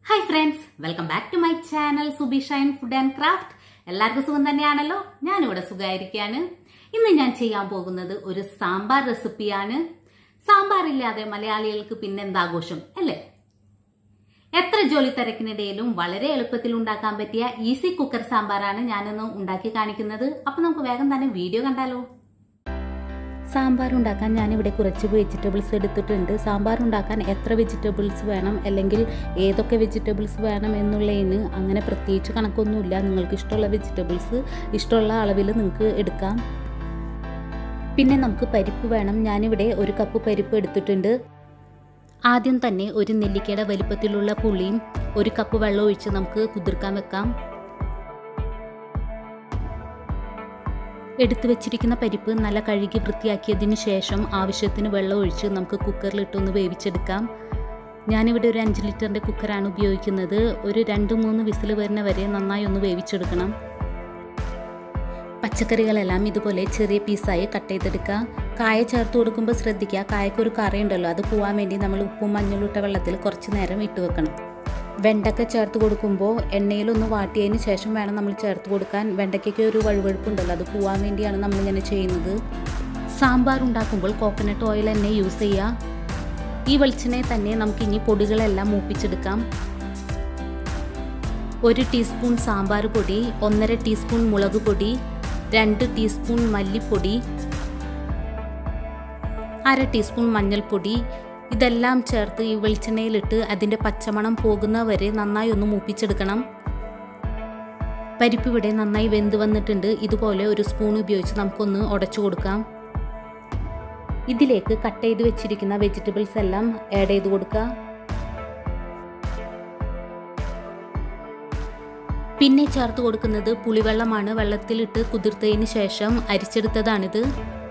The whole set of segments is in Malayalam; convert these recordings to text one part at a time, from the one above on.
hi friends welcome back to my channel Subi Shine food and craft എല്ലാവർക്കും സുഖം തന്നെയാണല്ലോ ഞാനിവിടെ സുഖമായിരിക്കാണ് ഇന്ന് ഞാൻ ചെയ്യാൻ പോകുന്നത് ഒരു സാമ്പാർ റെസിപ്പിയാണ് സാമ്പാർ ഇല്ലാതെ മലയാളികൾക്ക് പിന്നെന്താഘോഷം അല്ലേ എത്ര ജോലി തിരക്കിനിടയിലും വളരെ എളുപ്പത്തിൽ ഉണ്ടാക്കാൻ പറ്റിയ ഈസി കുക്കർ സാമ്പാറാണ് ഞാനൊന്ന് ഉണ്ടാക്കി കാണിക്കുന്നത് അപ്പൊ നമുക്ക് വേഗം തന്നെ വീഡിയോ കണ്ടാലോ സാമ്പാർ ഉണ്ടാക്കാൻ ഞാനിവിടെ കുറച്ച് വെജിറ്റബിൾസ് എടുത്തിട്ടുണ്ട് സാമ്പാർ ഉണ്ടാക്കാൻ എത്ര വെജിറ്റബിൾസ് വേണം അല്ലെങ്കിൽ ഏതൊക്കെ വെജിറ്റബിൾസ് വേണം എന്നുള്ളതിന് അങ്ങനെ പ്രത്യേകിച്ച് കണക്കൊന്നുമില്ല നിങ്ങൾക്ക് ഇഷ്ടമുള്ള വെജിറ്റബിൾസ് ഇഷ്ടമുള്ള അളവിൽ നിങ്ങൾക്ക് എടുക്കാം പിന്നെ നമുക്ക് പരിപ്പ് വേണം ഞാനിവിടെ ഒരു കപ്പ് പരിപ്പ് എടുത്തിട്ടുണ്ട് ആദ്യം തന്നെ ഒരു നെല്ലിക്കയുടെ വലിപ്പത്തിലുള്ള പുളിയും ഒരു കപ്പ് വെള്ളം ഒഴിച്ച് നമുക്ക് കുതിർക്കാൻ വെക്കാം എടുത്തു വെച്ചിരിക്കുന്ന പരിപ്പ് നല്ല കഴുകി വൃത്തിയാക്കിയതിന് ശേഷം ആവശ്യത്തിന് വെള്ളം ഒഴിച്ച് നമുക്ക് കുക്കറിലിട്ടൊന്ന് വേവിച്ചെടുക്കാം ഞാനിവിടെ ഒരു അഞ്ച് ലിറ്ററിൻ്റെ കുക്കറാണ് ഉപയോഗിക്കുന്നത് ഒരു രണ്ട് മൂന്ന് വിസിൽ വരുന്ന വരെ നന്നായി ഒന്ന് വേവിച്ചെടുക്കണം പച്ചക്കറികളെല്ലാം ഇതുപോലെ ചെറിയ പീസായി കട്ട് ചെയ്തെടുക്കുക കായ ചേർത്ത് കൊടുക്കുമ്പോൾ ശ്രദ്ധിക്കുക കായക്കൊരു കറിയുണ്ടല്ലോ അത് പോകാൻ വേണ്ടി നമ്മൾ ഉപ്പും മഞ്ഞളും ഇട്ട വെള്ളത്തിൽ കുറച്ച് നേരം ഇട്ട് വെക്കണം വെണ്ടയ്ക്ക ചേർത്ത് കൊടുക്കുമ്പോൾ എണ്ണയിലൊന്ന് വാട്ടിയതിന് ശേഷം വേണം നമ്മൾ ചേർത്ത് കൊടുക്കാൻ വെണ്ടയ്ക്കൊക്കെ ഒരു വഴുവഴുപ്പുണ്ടല്ലോ അത് പോകാൻ വേണ്ടിയാണ് നമ്മളിങ്ങനെ ചെയ്യുന്നത് സാമ്പാർ ഉണ്ടാക്കുമ്പോൾ കോക്കനട്ട് ഓയിൽ തന്നെ യൂസ് ചെയ്യുക ഈ വെളിച്ചെണ്ണയിൽ തന്നെ നമുക്ക് ഇനി പൊടികളെല്ലാം മൂപ്പിച്ചെടുക്കാം ഒരു ടീസ്പൂൺ സാമ്പാർ പൊടി ഒന്നര ടീസ്പൂൺ മുളക് പൊടി രണ്ട് ടീസ്പൂൺ മല്ലിപ്പൊടി അര ടീസ്പൂൺ മഞ്ഞൾപ്പൊടി ഇതെല്ലാം ചേർത്ത് ഈ വെളിച്ചെണ്ണയിലിട്ട് അതിൻ്റെ പച്ചമണം പോകുന്നവരെ നന്നായി ഒന്ന് മൂപ്പിച്ചെടുക്കണം പരിപ്പ് ഇവിടെ നന്നായി വെന്ത് വന്നിട്ടുണ്ട് ഇതുപോലെ ഒരു സ്പൂൺ ഉപയോഗിച്ച് നമുക്കൊന്ന് ഉടച്ചു കൊടുക്കാം ഇതിലേക്ക് കട്ട് ചെയ്ത് വെച്ചിരിക്കുന്ന വെജിറ്റബിൾസ് എല്ലാം ആഡ് ചെയ്ത് കൊടുക്കുക പിന്നെ ചേർത്ത് കൊടുക്കുന്നത് പുളിവെള്ളമാണ് വെള്ളത്തിലിട്ട് കുതിർത്തതിന് ശേഷം അരിച്ചെടുത്തതാണിത്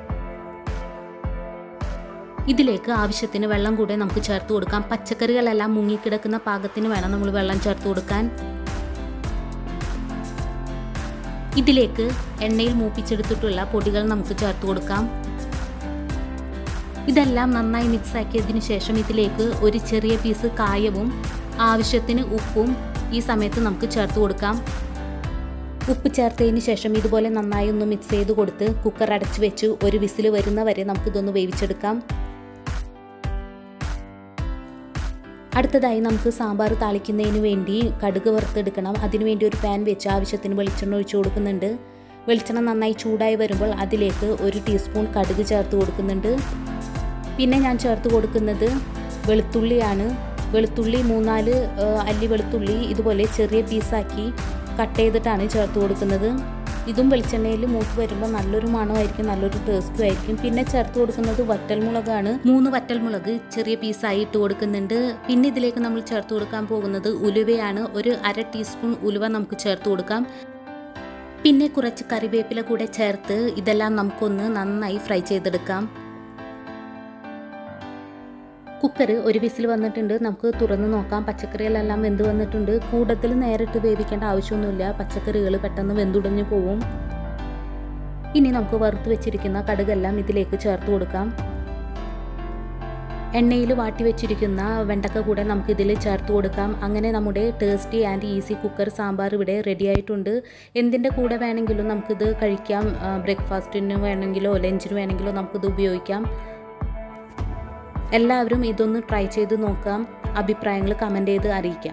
ഇതിലേക്ക് ആവശ്യത്തിന് വെള്ളം കൂടെ നമുക്ക് ചേർത്ത് കൊടുക്കാം പച്ചക്കറികളെല്ലാം മുങ്ങിക്കിടക്കുന്ന പാകത്തിന് വേണം നമ്മൾ വെള്ളം ചേർത്ത് കൊടുക്കാൻ ഇതിലേക്ക് എണ്ണയിൽ മൂപ്പിച്ചെടുത്തിട്ടുള്ള പൊടികൾ നമുക്ക് ചേർത്ത് കൊടുക്കാം ഇതെല്ലാം നന്നായി മിക്സ് ആക്കിയതിന് ശേഷം ഇതിലേക്ക് ഒരു ചെറിയ പീസ് കായവും ആവശ്യത്തിന് ഉപ്പും ഈ സമയത്ത് നമുക്ക് ചേർത്ത് കൊടുക്കാം ഉപ്പ് ചേർത്തതിന് ശേഷം ഇതുപോലെ നന്നായി ഒന്ന് മിക്സ് ചെയ്ത് കൊടുത്ത് കുക്കർ അടച്ചു വെച്ച് ഒരു വിസിൽ വരുന്ന വരെ നമുക്കിതൊന്ന് വേവിച്ചെടുക്കാം അടുത്തതായി നമുക്ക് സാമ്പാർ താളിക്കുന്നതിന് വേണ്ടി കടുക് വറുത്തെടുക്കണം അതിനുവേണ്ടി ഒരു പാൻ വെച്ച് ആവശ്യത്തിന് വെളിച്ചെണ്ണ ഒഴിച്ചു കൊടുക്കുന്നുണ്ട് വെളിച്ചെണ്ണ നന്നായി ചൂടായി വരുമ്പോൾ അതിലേക്ക് ഒരു ടീസ്പൂൺ കടുക് ചേർത്ത് കൊടുക്കുന്നുണ്ട് പിന്നെ ഞാൻ ചേർത്ത് കൊടുക്കുന്നത് വെളുത്തുള്ളിയാണ് വെളുത്തുള്ളി മൂന്നാല് അല്ലി വെളുത്തുള്ളി ഇതുപോലെ ചെറിയ പീസാക്കി കട്ട് ചെയ്തിട്ടാണ് ചേർത്ത് കൊടുക്കുന്നത് ഇതും വെളിച്ചെണ്ണയിൽ മൂത്ത് വരുമ്പോൾ നല്ലൊരു മണമായിരിക്കും നല്ലൊരു ടേസ്റ്റും ആയിരിക്കും പിന്നെ ചേർത്ത് കൊടുക്കുന്നത് വറ്റൽമുളകാണ് മൂന്ന് വറ്റൽമുളക് ചെറിയ പീസായി ഇട്ട് കൊടുക്കുന്നുണ്ട് പിന്നെ ഇതിലേക്ക് നമ്മൾ ചേർത്ത് കൊടുക്കാൻ പോകുന്നത് ഉലുവയാണ് ഒരു അര ടീസ്പൂൺ ഉലുവ നമുക്ക് ചേർത്ത് കൊടുക്കാം പിന്നെ കുറച്ച് കറിവേപ്പില കൂടെ ചേർത്ത് ഇതെല്ലാം നമുക്കൊന്ന് നന്നായി ഫ്രൈ ചെയ്തെടുക്കാം കുക്കർ ഒരു വിസിൽ വന്നിട്ടുണ്ട് നമുക്ക് തുറന്ന് നോക്കാം പച്ചക്കറികളെല്ലാം വെന്ത് വന്നിട്ടുണ്ട് കൂടുതൽ നേരിട്ട് വേവിക്കേണ്ട ആവശ്യമൊന്നുമില്ല പച്ചക്കറികൾ പെട്ടെന്ന് വെന്തുടഞ്ഞു പോവും ഇനി നമുക്ക് വറുത്ത് വെച്ചിരിക്കുന്ന കടുകെല്ലാം ഇതിലേക്ക് ചേർത്ത് കൊടുക്കാം എണ്ണയിൽ വാട്ടി വെച്ചിരിക്കുന്ന വെണ്ടക്ക കൂടെ നമുക്ക് ഇതിൽ ചേർത്ത് കൊടുക്കാം അങ്ങനെ നമ്മുടെ tasty and easy cooker sambar ഇവിടെ റെഡി ആയിട്ടുണ്ട് എന്തിൻ്റെ കൂടെ വേണമെങ്കിലും നമുക്കിത് കഴിക്കാം ബ്രേക്ക്ഫാസ്റ്റിന് വേണമെങ്കിലോ ലഞ്ചിന് വേണമെങ്കിലോ നമുക്കിത് ഉപയോഗിക്കാം എല്ലാവരും ഇതൊന്ന് ട്രൈ ചെയ്ത് നോക്കാം അഭിപ്രായങ്ങൾ കമൻറ്റ് ചെയ്ത് അറിയിക്കാം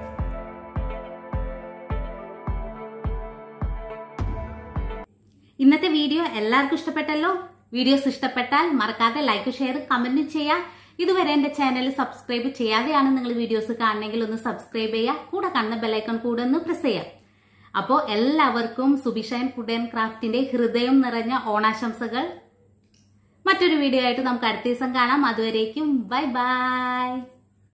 ഇന്നത്തെ വീഡിയോ എല്ലാവർക്കും ഇഷ്ടപ്പെട്ടല്ലോ വീഡിയോസ് ഇഷ്ടപ്പെട്ടാൽ മറക്കാതെ ലൈക്ക് ഷെയർ കമന്റ് ചെയ്യാം ഇതുവരെ എന്റെ ചാനൽ സബ്സ്ക്രൈബ് ചെയ്യാതെയാണ് നിങ്ങൾ വീഡിയോസ് കാണണമെങ്കിൽ ഒന്ന് സബ്സ്ക്രൈബ് ചെയ്യുക കൂടെ കാണുന്ന ബെലൈക്കൺ കൂടെ ഒന്ന് പ്രസ് ചെയ്യാം അപ്പോൾ എല്ലാവർക്കും സുബിഷൈൻ ഫുഡ് ആൻഡ് ക്രാഫ്റ്റിന്റെ ഹൃദയം നിറഞ്ഞ ഓണാശംസകൾ മറ്റൊരു വീഡിയോ ആയിട്ട് നമുക്ക് അടുത്ത ദിവസം കാണാം അതുവരേക്കും ബൈ ബൈ